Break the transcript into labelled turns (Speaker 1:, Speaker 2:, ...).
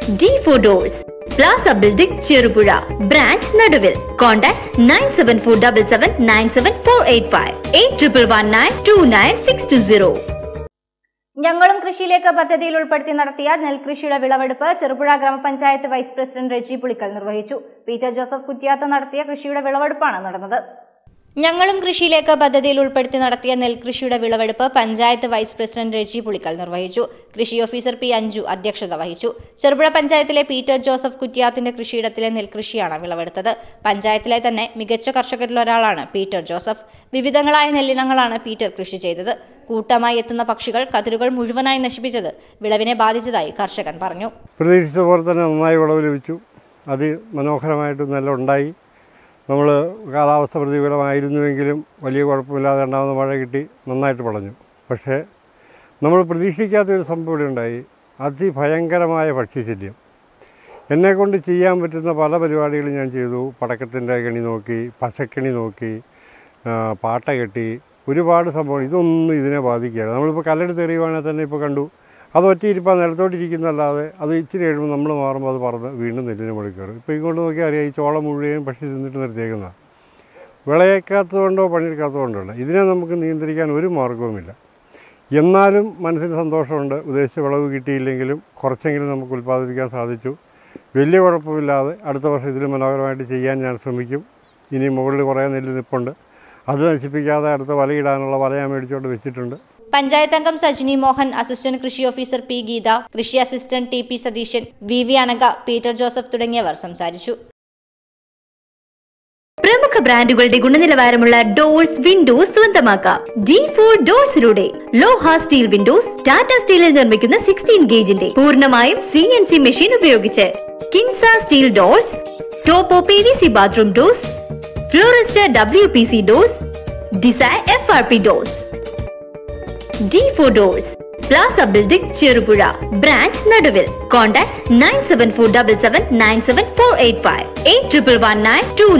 Speaker 1: D four doors plaza building Cherupuzha branch Naduvil contact nine seven four double seven nine seven four eight five eight triple one nine two nine six two zero
Speaker 2: ഞങ്ങളും കൃഷിയിലേക്ക് പദ്ധതിയിൽ ഉൾപ്പെടുത്തി നടത്തിയ നെൽകൃഷിയുടെ വിളവെടുപ്പ് ചെറുപുഴ ഗ്രാമപഞ്ചായത്ത് vice president Reji Pulikkal നിർവഹിച്ചു Peter Joseph കുറ്റിയാത്ത നടത്തിയ കൃഷിയുടെ വിളവെടുപ്പാണ് നടന്നത് ഞങ്ങളും കൃഷിയിലേക്ക് പദ്ധതിയിൽ ഉൾപ്പെടുത്തി നടത്തിയ നെൽകൃഷിയുടെ വിളവെടുപ്പ് പഞ്ചായത്ത് വൈസ് പ്രസിഡന്റ് രജി പുളിക്കൽ നിർവഹിച്ചു കൃഷി ഓഫീസർ പി അഞ്ജു അധ്യക്ഷത വഹിച്ചു ചെറുപുഴ പഞ്ചായത്തിലെ പീറ്റർ ജോസഫ് കുറ്റിയാത്തിന്റെ കൃഷിയിടത്തിലെ നെൽകൃഷിയാണ് വിളവെടുത്തത് പഞ്ചായത്തിലെ തന്നെ മികച്ച കർഷകരിലൊരാളാണ് പീറ്റർ ജോസഫ് വിവിധങ്ങളായ നെല്ലിനങ്ങളാണ് പീറ്റർ കൃഷി ചെയ്തത് കൂട്ടമായി എത്തുന്ന പക്ഷികൾ കതിരുകൾ മുഴുവനായി നശിപ്പിച്ചത് വിളവിനെ ബാധിച്ചതായി കർഷകൻ പറഞ്ഞു
Speaker 3: പ്രതീക്ഷിച്ച പോലെ തന്നെ നന്നായി വിളവ് ലഭിച്ചു അത് മനോഹരമായിട്ട് നല്ല ഉണ്ടായി നമ്മൾ കാലാവസ്ഥ പ്രതികൂലമായിരുന്നുവെങ്കിലും വലിയ കുഴപ്പമില്ലാതെ ഉണ്ടാകുന്ന മഴ കിട്ടി നന്നായിട്ട് പടഞ്ഞു പക്ഷേ നമ്മൾ പ്രതീക്ഷിക്കാത്തൊരു സംഭവം ഇവിടെ ഉണ്ടായി അതിഭയങ്കരമായ പക്ഷിശല്യം എന്നെക്കൊണ്ട് ചെയ്യാൻ പറ്റുന്ന പല പരിപാടികളും ഞാൻ ചെയ്തു പടക്കത്തിൻ്റെ കെണി നോക്കി പച്ചക്കണി നോക്കി ആ, പാട്ട കെട്ടി ഒരുപാട് സംഭവം ഇതൊന്നും ഇതിനെ ബാധിക്കുകയാണ് നമ്മളിപ്പോൾ കല്ലെടുത്ത് എറിയുവാണെങ്കിൽ തന്നെ ഇപ്പോൾ കണ്ടു അത് ഒറ്റയിരിപ്പോൾ നിലത്തോട്ടിരിക്കുന്നല്ലാതെ അത് ഇച്ചിരി കഴിയുമ്പോൾ നമ്മൾ മാറുമ്പോൾ അത് പറന്ന് വീണ്ടും നെല്ലിന് മുകളിൽ കയറും ഇപ്പോൾ ഇങ്ങോട്ട് നോക്കിയാൽ അറിയാം ഈ ചോളം മുഴുവൻ പക്ഷി തിന്നിട്ട് നിർത്തിയേക്കുന്നതാണ് വിളയേക്കാത്തതുകൊണ്ടോ പണിയെടുക്കാത്തതുകൊണ്ടോ അല്ല ഇതിനെ നമുക്ക് നിയന്ത്രിക്കാൻ ഒരു മാർഗവുമില്ല എന്നാലും മനസ്സിന് സന്തോഷമുണ്ട് ഉദ്ദേശിച്ച വിളവ് കിട്ടിയില്ലെങ്കിലും കുറച്ചെങ്കിലും നമുക്ക് ഉൽപ്പാദിപ്പിക്കാൻ സാധിച്ചു വലിയ കുഴപ്പമില്ലാതെ അടുത്ത വർഷം ഇതിൽ മനോഹരമായിട്ട് ചെയ്യാൻ ഞാൻ ശ്രമിക്കും ഇനി മുകളിൽ കുറേ നെല്ല് നിൽപ്പുണ്ട് അത് നശിപ്പിക്കാതെ അടുത്ത വലയിടാനുള്ള വല ഞാൻ മേടിച്ചുകൊണ്ട് വെച്ചിട്ടുണ്ട്
Speaker 2: പഞ്ചായത്ത് അംഗം സജിനി മോഹൻ അസിസ്റ്റന്റ് കൃഷി ഓഫീസർ പി ഗീത കൃഷി assistant T P Satheesan V V Anaka Peter Joseph തുടങ്ങിയവർ സംസാരിച്ചു
Speaker 1: പ്രമുഖ ബ്രാൻഡുകളുടെ ഗുണനിലവാരമുള്ള ഡോർസ് വിൻഡോസ് സ്വന്തമാക്കാം ഡി ഫോർ ഡോർസിലൂടെ ലോഹ സ്റ്റീൽ വിൻഡോസ് ടാറ്റ സ്റ്റീലിൽ നിർമ്മിക്കുന്ന സിക്സ്റ്റീൻ ഗേജിന്റെ പൂർണ്ണമായും സി എൻ സി മെഷീൻ ഉപയോഗിച്ച് കിൻസ സ്റ്റീൽ ഡോർസ് ടോപ്പോ P V C bathroom doors ഫ്ലോറിസ്റ്റ ഡബ്ല്യു പി സി ഡോർസ് ഡിസൈ F R P doors D four doors plaza building Cherupuzha branch Naduvil contact nine seven four double seven nine seven four eight five eight triple one nine to